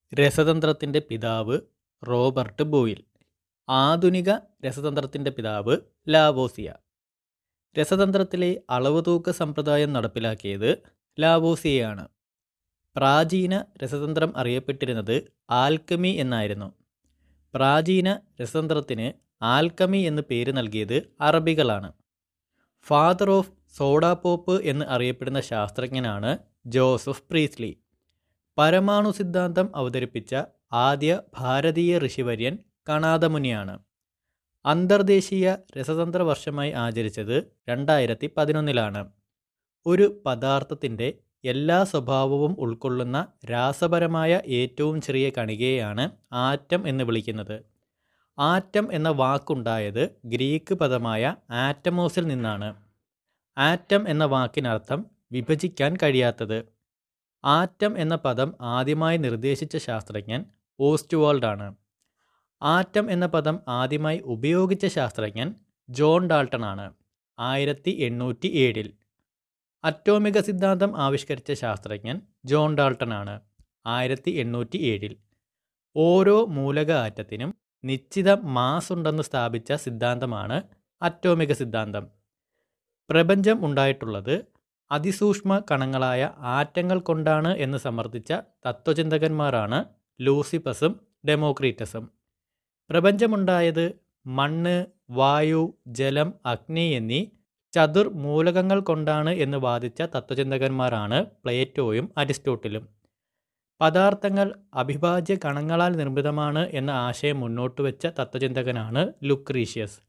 രസതന്ത്രത്തിൻ്റെ പിതാവ് Robert Boyle ആധുനിക രസതന്ത്രത്തിൻ്റെ പിതാവ് ലാവോസിയ രസതന്ത്രത്തിലെ അളവുതൂക്ക സമ്പ്രദായം നടപ്പിലാക്കിയത് ലാവോസിയയാണ് പ്രാചീന രസതന്ത്രം അറിയപ്പെട്ടിരുന്നത് ആൽക്കമി എന്നായിരുന്നു പ്രാചീന രസതന്ത്രത്തിന് ആൽക്കമി എന്ന് പേര് നൽകിയത് അറബികളാണ് ഫാദർ ഓഫ് സോഡാ പോപ്പ് എന്ന് അറിയപ്പെടുന്ന ശാസ്ത്രജ്ഞനാണ് ജോസഫ് പ്രീസ്ലി പരമാണു സിദ്ധാന്തം അവതരിപ്പിച്ച ആദ്യ ഭാരതീയ ഋഷിവര്യൻ കണാദമുനിയാണ് അന്തർദേശീയ രസതന്ത്ര വർഷമായി ആചരിച്ചത് രണ്ടായിരത്തി പതിനൊന്നിലാണ് ഒരു പദാർത്ഥത്തിൻ്റെ എല്ലാ സ്വഭാവവും ഉൾക്കൊള്ളുന്ന രാസപരമായ ഏറ്റവും ചെറിയ കണികയെയാണ് ആറ്റം എന്ന് വിളിക്കുന്നത് ആറ്റം എന്ന വാക്കുണ്ടായത് ഗ്രീക്ക് പദമായ ആറ്റമോസിൽ നിന്നാണ് ആറ്റം എന്ന വാക്കിനർത്ഥം വിഭജിക്കാൻ കഴിയാത്തത് ആറ്റം എന്ന പദം ആദ്യമായി നിർദ്ദേശിച്ച ശാസ്ത്രജ്ഞൻ ഓസ്റ്റുവാൾഡാണ് ആറ്റം എന്ന പദം ആദ്യമായി ഉപയോഗിച്ച ശാസ്ത്രജ്ഞൻ ജോൺ ഡാൾട്ടൺ ആണ് ആയിരത്തി എണ്ണൂറ്റി ഏഴിൽ അറ്റോമിക സിദ്ധാന്തം ആവിഷ്കരിച്ച ശാസ്ത്രജ്ഞൻ ജോൺ ഡാൾട്ടൺ ആണ് ആയിരത്തി എണ്ണൂറ്റി ഏഴിൽ ഓരോ മൂലക ആറ്റത്തിനും നിശ്ചിത മാസ് ഉണ്ടെന്ന് സ്ഥാപിച്ച സിദ്ധാന്തമാണ് അറ്റോമിക സിദ്ധാന്തം പ്രപഞ്ചം ഉണ്ടായിട്ടുള്ളത് അതിസൂക്ഷ്മ കണങ്ങളായ ആറ്റങ്ങൾ കൊണ്ടാണ് എന്ന് സമർത്ഥിച്ച തത്വചിന്തകന്മാരാണ് ലൂസിഫസും ഡെമോക്രീറ്റസും പ്രപഞ്ചമുണ്ടായത് മണ്ണ് വായു ജലം അഗ്നി എന്നീ ചതുർ മൂലകങ്ങൾ കൊണ്ടാണ് എന്ന് വാദിച്ച തത്വചിന്തകന്മാരാണ് പ്ലേറ്റോയും അരിസ്റ്റോട്ടിലും പദാർത്ഥങ്ങൾ അവിഭാജ്യ കണങ്ങളാൽ നിർമ്മിതമാണ് എന്ന ആശയം മുന്നോട്ട് വെച്ച തത്വചിന്തകനാണ് ലുക്രീഷ്യസ്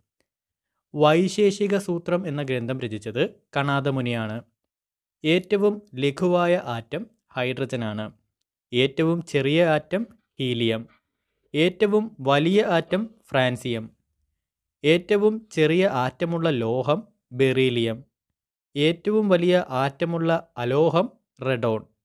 വൈശേഷിക സൂത്രം എന്ന ഗ്രന്ഥം രചിച്ചത് കണാദമുനിയാണ് ഏറ്റവും ലഘുവായ ആറ്റം ഹൈഡ്രജനാണ് ഏറ്റവും ചെറിയ ആറ്റം ഹീലിയം ഏറ്റവും വലിയ ആറ്റം ഫ്രാൻസിയം ഏറ്റവും ചെറിയ ആറ്റമുള്ള ലോഹം ബെറീലിയം ഏറ്റവും വലിയ ആറ്റമുള്ള അലോഹം റെഡോൺ